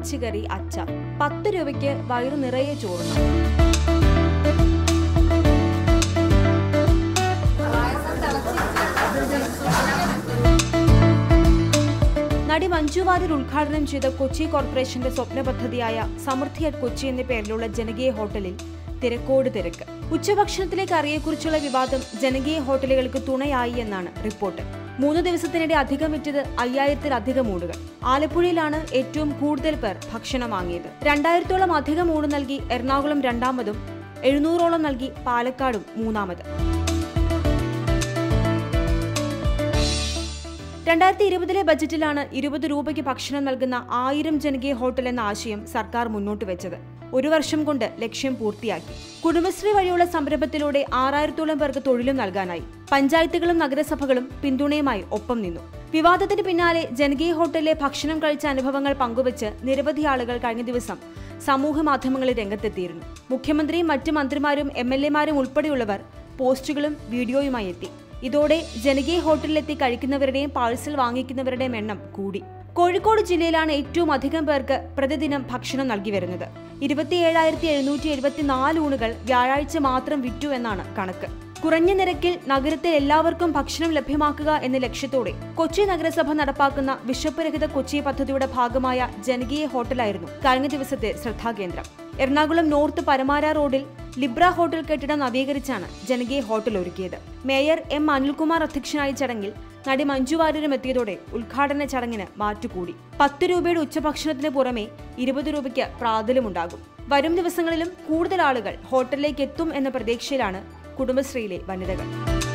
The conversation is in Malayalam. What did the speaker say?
ഇറച്ചിക്കറി അച്ചാർ പത്ത് രൂപയ്ക്ക് വയറു നിറയെ ചോറുണ്ണാം നടി മഞ്ജു വാര്യർ ഉദ്ഘാടനം ചെയ്ത കൊച്ചി കോർപ്പറേഷന്റെ സ്വപ്ന പദ്ധതിയായ സമൃദ്ധി അറ്റ് കൊച്ചി എന്ന പേരിലുള്ള ജനകീയ ഹോട്ടലിൽ തിരക്കോട് തിരക്ക് ഉച്ചഭക്ഷണത്തിലെ കറിയെക്കുറിച്ചുള്ള വിവാദം ജനകീയ ഹോട്ടലുകൾക്ക് തുണയായി എന്നാണ് റിപ്പോർട്ട് മൂന്ന് ദിവസത്തിനിടെ അധികം വിറ്റത് അയ്യായിരത്തിലധികം ഊടുകൾ ആലപ്പുഴയിലാണ് ഏറ്റവും കൂടുതൽ പേർ ഭക്ഷണം വാങ്ങിയത് രണ്ടായിരത്തോളം അധികം ഊട് നൽകി എറണാകുളം രണ്ടാമതും എഴുന്നൂറോളം നൽകി പാലക്കാടും മൂന്നാമത് രണ്ടായിരത്തി ഇരുപതിലെ ബജറ്റിലാണ് ഇരുപത് രൂപയ്ക്ക് ഭക്ഷണം നൽകുന്ന ആയിരം ജനകീയ ഹോട്ടൽ എന്ന ആശയം സർക്കാർ മുന്നോട്ട് വെച്ചത് ഒരു വർഷം കൊണ്ട് ലക്ഷ്യം പൂർത്തിയാക്കി കുടുംബശ്രീ വഴിയുള്ള സംരംഭത്തിലൂടെ ആറായിരത്തോളം പേർക്ക് തൊഴിലും നൽകാനായി പഞ്ചായത്തുകളും നഗരസഭകളും പിന്തുണയുമായി ഒപ്പം നിന്നു വിവാദത്തിന് പിന്നാലെ ജനകീയ ഹോട്ടലിലെ ഭക്ഷണം കഴിച്ച അനുഭവങ്ങൾ പങ്കുവച്ച് നിരവധി ആളുകൾ കഴിഞ്ഞ ദിവസം സമൂഹ മാധ്യമങ്ങളിൽ രംഗത്തെത്തിയിരുന്നു മുഖ്യമന്ത്രിയും മറ്റ് മന്ത്രിമാരും എം എൽ എമാരും ഉൾപ്പെടെയുള്ളവർ പോസ്റ്റുകളും വീഡിയോയുമായി എത്തി ഇതോടെ ജനകീയ ഹോട്ടലിലെത്തി കഴിക്കുന്നവരുടെയും പാഴ്സൽ വാങ്ങിക്കുന്നവരുടെയും എണ്ണം കൂടി കോഴിക്കോട് ജില്ലയിലാണ് ഏറ്റവും അധികം പേർക്ക് പ്രതിദിനം ഭക്ഷണം നൽകി വരുന്നത് ഇരുപത്തിയേഴായിരത്തി എഴുന്നൂറ്റി എഴുപത്തിനാല് ഊണുകൾ വ്യാഴാഴ്ച മാത്രം വിറ്റു എന്നാണ് കണക്ക് കുറഞ്ഞ നിരക്കിൽ നഗരത്തിൽ എല്ലാവർക്കും ഭക്ഷണം ലഭ്യമാക്കുക എന്ന ലക്ഷ്യത്തോടെ കൊച്ചി നഗരസഭ നടപ്പാക്കുന്ന വിശപ്പുരഹിത കൊച്ചി പദ്ധതിയുടെ ഭാഗമായ ജനകീയ ഹോട്ടലായിരുന്നു കഴിഞ്ഞ ദിവസത്തെ ശ്രദ്ധാകേന്ദ്രം എറണാകുളം നോർത്ത് പരമാര റോഡിൽ ലിബ്ര ഹോട്ടൽ കെട്ടിടം നവീകരിച്ചാണ് ജനകീയ ഹോട്ടൽ ഒരുക്കിയത് മേയർ എം അനിൽകുമാർ അധ്യക്ഷനായ ചടങ്ങിൽ നടി മഞ്ജു വാര്യരും എത്തിയതോടെ ഉദ്ഘാടന ചടങ്ങിന് മാറ്റുകൂടി പത്ത് രൂപയുടെ ഉച്ചഭക്ഷണത്തിന് പുറമെ ഇരുപത് രൂപയ്ക്ക് പ്രാതലുമുണ്ടാകും വരും ദിവസങ്ങളിലും കൂടുതൽ ആളുകൾ ഹോട്ടലിലേക്ക് എത്തും എന്ന പ്രതീക്ഷയിലാണ് കുടുംബശ്രീയിലെ വനിതകൾ